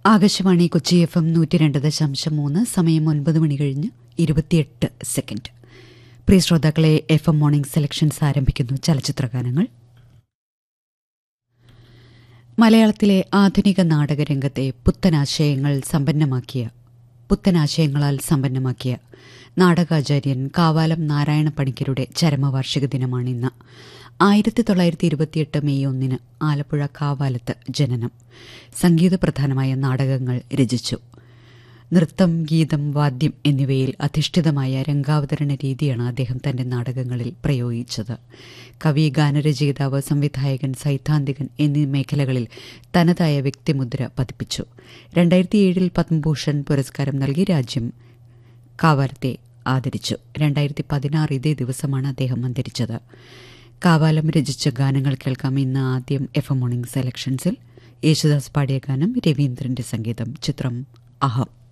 Akashvani Kochi F M നൂറ്റി രണ്ട് ദശാംശം മൂന്ന് സമയം ഒൻപത് മണി കഴിഞ്ഞ് ഇരുപത്തിയെട്ട് സെക്കൻഡ് പ്രിയ ശ്രോതാക്കളെ എഫ് എം മോർണിംഗ് സെലക്ഷൻസ് ആരംഭിക്കുന്നു ചലച്ചിത്രഗാനങ്ങൾ മലയാളത്തിലെ ആധുനിക നാടകരംഗത്തെ പുത്തനാശയങ്ങൾ സമ്പന്നമാക്കിയ പുത്തനാശയങ്ങളാൽ സമ്പന്നമാക്കിയ നാടകാചാര്യൻ കാവാലം നാരായണ പണിക്കരുടെ ചരമവാർഷിക ദിനമാണിന്ന് ആയിരത്തി തൊള്ളായിരത്തി ഇരുപത്തിയെട്ട് മെയ് ഒന്നിന് ആലപ്പുഴ കാവാലത്ത് ജനനം സംഗീതപ്രധാനമായ നാടകങ്ങൾ രചിച്ചു നൃത്തം ഗീതം വാദ്യം എന്നിവയിൽ അധിഷ്ഠിതമായ രംഗാവതരണ രീതിയാണ് അദ്ദേഹം തന്റെ നാടകങ്ങളിൽ പ്രയോഗിച്ചത് കവി ഗാനരചയിതാവ് സംവിധായകൻ സൈദ്ധാന്തികൻ എന്നീ മേഖലകളിൽ തനതായ വ്യക്തിമുദ്ര പതിപ്പിച്ചു രണ്ടായിരത്തി ഏഴിൽ പത്മഭൂഷൺ പുരസ്കാരം നൽകി രാജ്യം കാവാലത്തെ ആദരിച്ചു രണ്ടായിരത്തി പതിനാറ് ഇതേ ദിവസമാണ് അദ്ദേഹം അന്തരിച്ചത് കാവാലം രചിച്ച ഗാനങ്ങൾ കേൾക്കാം ഇന്ന് ആദ്യം എഫ് എം മോർണിംഗ് സെലക്ഷൻസിൽ യേശുദാസ് പാടിയ ഗാനം രവീന്ദ്രന്റെ സംഗീതം ചിത്രം അഹം